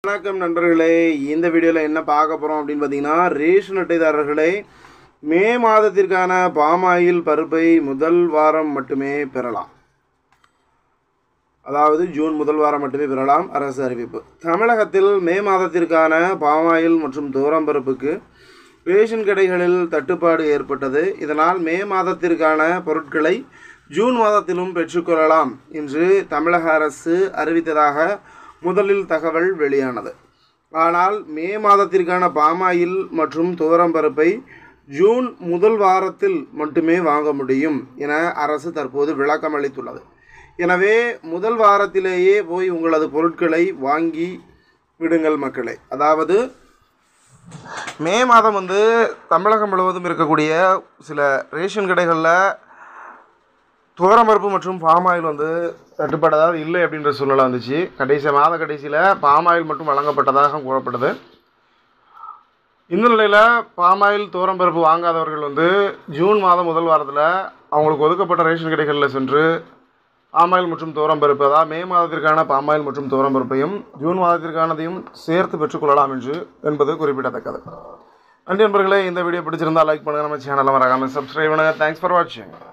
வணக்கம் நண்பர்களே இந்த வீடியோவில் என்ன பார்க்க போகிறோம் அப்படின்னு பார்த்தீங்கன்னா ரேஷன் அட்டைதாரர்களே மே மாதத்திற்கான பாமாயில் பருப்பை முதல் வாரம் மட்டுமே பெறலாம் அதாவது ஜூன் முதல் வாரம் மட்டுமே பெறலாம் அரசு அறிவிப்பு தமிழகத்தில் மே மாதத்திற்கான பாமாயில் மற்றும் துவரம்பருப்புக்கு ரேஷன் கடைகளில் தட்டுப்பாடு ஏற்பட்டது இதனால் மே மாதத்திற்கான பொருட்களை ஜூன் மாதத்திலும் பெற்றுக்கொள்ளலாம் என்று தமிழக அரசு அறிவித்ததாக முதலில் தகவல் வெளியானது ஆனால் மே மாதத்திற்கான பாமாயில் மற்றும் துவரம்பருப்பை ஜூன் முதல் வாரத்தில் மட்டுமே வாங்க முடியும் என அரசு தற்போது விளக்கம் அளித்துள்ளது எனவே முதல் வாரத்திலேயே போய் உங்களது பொருட்களை வாங்கி விடுங்கள் மக்களே அதாவது மே மாதம் வந்து தமிழகம் முழுவதும் இருக்கக்கூடிய சில ரேஷன் கடைகளில் துவரம்பருப்பு மற்றும் பாமாயில் வந்து தட்டுப்பாடு அதாவது இல்லை அப்படின்ற சூழ்நிலை வந்துச்சு கடைசி மாத கடைசியில் பாமாயில் மட்டும் வழங்கப்பட்டதாக கூறப்பட்டது இந்த நிலையில் பாமாயில் துவரம்பருப்பு வாங்காதவர்கள் வந்து ஜூன் மாதம் முதல் வாரத்தில் அவங்களுக்கு ஒதுக்கப்பட்ட ரேஷன் கடைகளில் சென்று பாமாயில் மற்றும் துவரம்பருப்பு அதாவது மே மாதத்திற்கான பாமாயில் மற்றும் துவரம்பருப்பையும் ஜூன் மாதத்திற்கானதையும் சேர்த்து பெற்றுக்கொள்ளலாம் என்று என்பது குறிப்பிடத்தக்கது நன்றி நண்பர்களே இந்த வீடியோ பிடிச்சிருந்தால் லைக் பண்ணுங்கள் நம்ம சேனலை மறக்காமல் சப்ஸ்கிரைப் பண்ணுங்கள் தேங்க்ஸ் ஃபார் வாட்சிங்